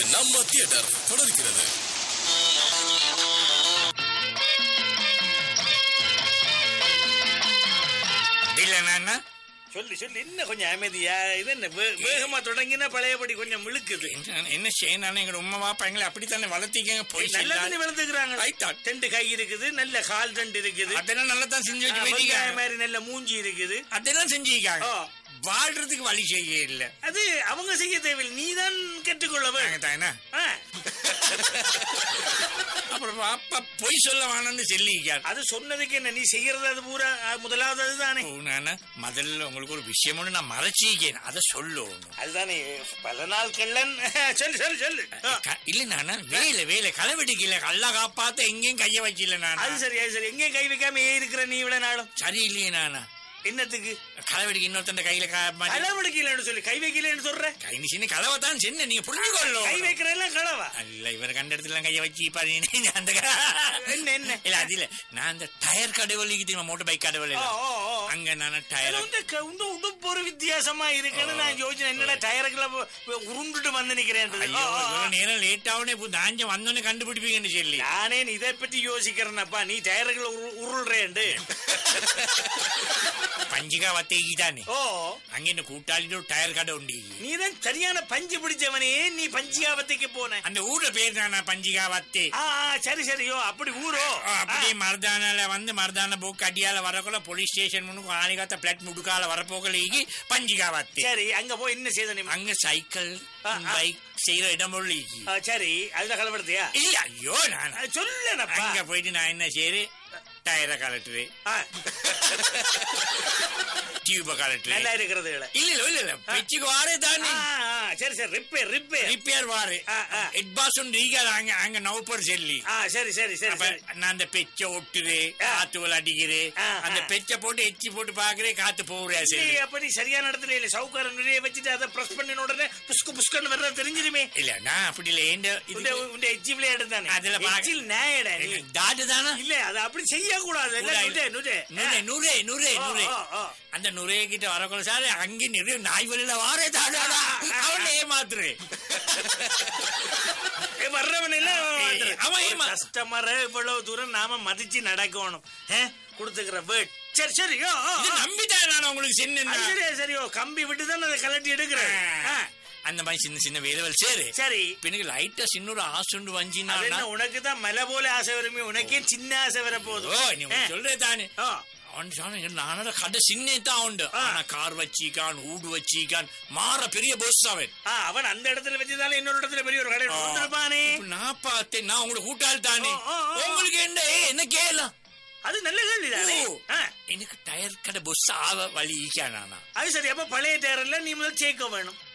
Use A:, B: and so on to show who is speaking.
A: நம்ம தியேட்டர் தொடர்கிறது
B: இல்லைண்ணா
C: சொல்லு சொல்லு என்ன கொஞ்சம் அமைதியா இது என்ன வே- வேகமா தொடங்கினா பழையபடி கொஞ்சம் இழுக்குது
B: என்ன செய்யணும் எங்க உமா பாப்பா எங்களை அப்படித்தானே வளர்த்திக்கங்க போய்
C: நல்ல
B: சொல்லாத.
C: தண்ணி வளர்த்துக்கிறாங்க
B: Right on.
C: ரெண்டு கை இருக்குது நல்ல கால் ரெண்டு இருக்குது
B: அதெல்லாம் நல்லா தான் செஞ்சு
C: ஆ,
B: வச்சு
C: வெங்காயம்
B: வைக்கிறாங்க.
C: மாதிரி நல்ல மூஞ்சி இருக்குது
B: அதெல்லாம் செஞ்சுக்காங்க
C: ஓ.
B: வாழ்றதுக்கு வழி செய்ய இல்ல
C: அது அவங்க செய்ய தேவையில்லை நீ தான் கற்றுக்கொள்ள
B: நாங்க
C: வேண்டும்
B: தானே
C: ஆ,
B: அப்புறம் பாப்பா பொய் சொல்ல வேணும்னு சொல்லிக்காரு
C: அது சொன்னதுக்கு என்ன நீ செய்யறது அது பூரா ஆ, முதலாவது அதுதானே
B: நானா முதல்ல உங்களுக்கு ஒரு விஷயம் ஒண்ணு நான் மறைச்சிக்கேன் அதை சொல்லணும்
C: அதுதானே பல நாள் கள்ளன் சொல்லு சொல்லு சொல்லு ஆ,
B: க- இல்ல நானா வேலை வேலை களவெடுக்கல கள்ள காப்பாத்த எங்கேயும் கைய வைக்கல நானா
C: அது சரி அது சரி எங்கேயும் கை வைக்காம ஏன் இருக்கிற நீ இவ்வளவு நாளும்
B: சரியில்லையே நானா
C: என்னத்துக்கு
B: களவெடுக்க இன்னொருத்தன் கையில கா- மாட்டி-
C: களவெடுக்கலன்னு சொல்லி கை வைக்கலன்னு சொல்ற
B: கை நிச்சின்னு கலவை தான் சென்ன நீங்க புரிஞ்சுக்கொள்ளும்
C: கை வைக்கிறதெல்லாம் களவா
B: இல்ல இவர் கண்ட இடத்துல கைய வச்சு பாரு அந்த
C: என்ன என்ன
B: இல்ல அது இல்ல நான் அந்த டயர் கடவுளிக்கு தெரியுமா மோட்டர் பைக் கடவுள்
C: ஓ, ஓ, ஓ.
B: அங்க நான்
C: அது
B: டயர்
C: வந்து க- இந்த உடுப்பு ஒரு வித்தியாசமா இருக்குன்னு நான் யோசிச்சேன் என்னடா டயருக்குள்ள போ- உருண்டுட்டு வந்து நிக்கிறேன்
B: ஐயோ இவ்வளவு நேரம் லேட் ஆகுனே இப்போ தாஞ்சம் வந்தோன்னு கண்டுபிடிப்பீங்கன்னு சொல்லி
C: நானே இதை பத்தி யோசிக்கிறேனப்பா நீ டயருக்குள்ள உரு- உருள்றேன்டு
B: பஞ்சிகா வத்தேகி தானே
C: ஓ
B: அங்க என்ன கூட்டாளிட்டு ஒரு டயர் கடை உண்டு
C: நீ தான் சரியான பஞ்சு பிடிச்சவனே நீ பஞ்சியாபத்துக்கு போன
B: அந்த ஊர்ல பேர் தானா பஞ்சிகா வத்தே
C: ஆ ஆ, சரி சரியோ அப்படி ஊரோ
B: ஆ, அப்படியே மருதானால வந்து மருதான போக்கு அடியால வரக்குள்ள போலீஸ் ஸ்டேஷன் முன்னுக்கு ஆணிகாத்த பிளாட் முடுக்கால வரப்போக்கலைக்கு பஞ்சிகா வத்தே
C: சரி அங்க போய் என்ன செய்த நீ
B: அங்க சைக்கிள்
C: ஆ, ஆ.
B: பைக் செய்யற இடம் பொருளிக்கு
C: ஆ, சரி அதுல கலப்படுத்தியா
B: இல்ல ஐயோ நான்
C: சொல்லனப்பா
B: அங்க போயிட்டு நான் என்ன செய்யறேன் டயரை கலட்டுறேன் டியூப கலட்டுறேன்
C: நல்லா இருக்கிறது
B: இல்ல இல்ல இல்ல இல்ல பெச்சுக்கு வாரே தானே
C: சரி சரி ரிப்பேர் ரிப்பேர்
B: ரிப்பேர் வாரு
C: ஆ, ஆ.
B: ஹெட் பாஸ் உண்டு ஈகால அங்க அங்க நவுப்பர் செல்லி
C: ஆ சரி சரி சரி
B: அப்ப
C: சரி
B: நான் அந்த பெச்ச ஒட்டுது
C: ஆ.
B: காத்து அடிக்கிறேன்
C: ஆ,
B: அந்த
C: ஆ.
B: பெச்ச போட்டு எச்சி போட்டு பாக்குறேன் காத்து போகிறேன்
C: நீ
B: சரி
C: அப்படி சரியான இடத்துல இல்ல சவுக்கார நிறைய வச்சுட்டு அதை பிரஸ் பண்ணின உடனே புஸ்கு புஸ்கன்னு வர்றது தெரிஞ்சிருமே
B: இல்ல நான் அப்படி இல்ல ஏண்ட
C: உண்ட உண்ட எச்சி விளையாடு தானே
B: அதுல பாக்க-
C: எச்சில் நேயடா நீ
B: தாட்டு தானா
C: இல்ல அது அப்படி செய்ய கூடாது எல்லாம் நுடே, நுடே.
B: நூறே நூறே நூறே
C: ஆ,
B: நூறே
C: ஆ, ஆ.
B: அந்த நுரே கிட்ட வரக்குள்ள சார் அங்கே நிறைய நாய் வழியில வாரே தாடாடா அவனை ஏமாத்துறேன்
C: ஏ, வர்றவன் எல்லாம்
B: ஏய், அவன் ஏமா-
C: கஸ்டமரை இவ்வளவு தூரம் நாம மதிச்சு நடக்கணும் ஏ, கொடுத்துக்கிற வேர்ட் சரி சரி ஓ, ஓ,
B: இது
C: ஓ.
B: நம்பிதான் நான் உங்களுக்கு
C: அது
B: சின்ன
C: சரியா சரியோ கம்பி விட்டு தான் அதை கலட்டி எடுக்கிறேன் ஆ,
B: அந்த மாதிரி சின்ன சின்ன வேலைகள் சேரு
C: சரி
B: இப்ப எனக்கு லைட்டா சின்ன ஒரு ஆசுண்டு
C: அது
B: வஞ்சினா
C: என்ன உனக்கு தான் மலை போல ஆசை வருமே உனக்கே சின்ன ஆசை வர
B: ஓ
C: போதும்
B: நீ
C: ஆ,
B: சொல்றே தானே
C: ஆ.
B: அவன் சொன்னாங்க நானோட கடை சின்னதான் உண்டு
C: ஆ.
B: ஆனா கார் வச்சிக்கான் ஊடு வச்சிக்கான் மாற பெரிய போஸ் அவன்
C: ஆ, அவன் அந்த இடத்துல வச்சதால இன்னொரு இடத்துல பெரிய ஒரு கடை
B: ஆ.
C: கொடுத்துருப்பானே
B: இப்ப நான் பார்த்தேன் நான் உங்களுக்கு கூட்டாள் தானே
C: ஓ, ஓ, ஓ.
B: உங்களுக்கு என்ன ஏய், என்ன கேளலாம்
C: அது நல்ல கேள்வி தானே
B: ஓ.
C: ஆ,
B: எனக்கு டயர் கடை பொஸ் ஆவ வழி ஈக்கானா
C: அது சரி அப்ப பழைய டயர்ல நீ முதல் சேர்க்க வேணும்